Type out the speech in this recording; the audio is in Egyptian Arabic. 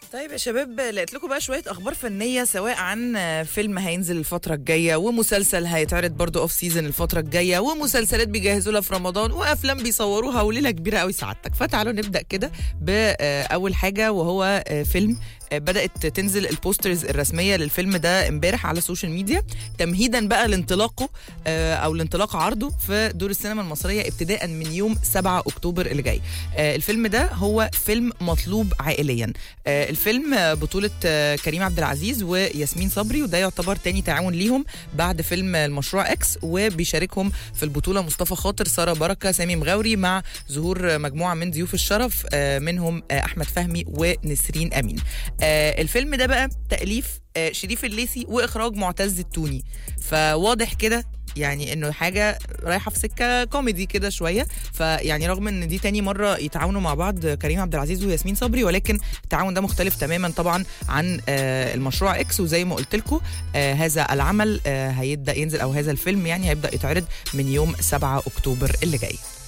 طيب يا شباب لقيت لكم بقى شويه اخبار فنيه سواء عن فيلم هينزل الفتره الجايه ومسلسل هيتعرض برضو اوف سيزون الفتره الجايه ومسلسلات بيجهزوا لها في رمضان وافلام بيصوروها وليله كبيره قوي سعادتك فتعالوا نبدا كده باول حاجه وهو فيلم بدات تنزل البوسترز الرسميه للفيلم ده امبارح على السوشيال ميديا تمهيدا بقى لانطلاقه او لانطلاق عرضه في دور السينما المصريه ابتداء من يوم 7 اكتوبر اللي جاي الفيلم ده هو فيلم مطلوب عائليا الفيلم بطولة كريم عبد العزيز وياسمين صبري وده يعتبر تاني تعاون ليهم بعد فيلم المشروع اكس وبيشاركهم في البطولة مصطفى خاطر سارة بركة سامي مغاوري مع ظهور مجموعة من ضيوف الشرف منهم أحمد فهمي ونسرين أمين الفيلم ده بقى تأليف شريف الليثي وإخراج معتز التوني فواضح كده يعني انه حاجه رايحه في سكه كوميدي كده شويه فيعني رغم ان دي تاني مره يتعاونوا مع بعض كريم عبد العزيز وياسمين صبري ولكن التعاون ده مختلف تماما طبعا عن آه المشروع اكس وزي ما قلت لكم آه هذا العمل آه هيبدا ينزل او هذا الفيلم يعني هيبدا يتعرض من يوم 7 اكتوبر اللي جاي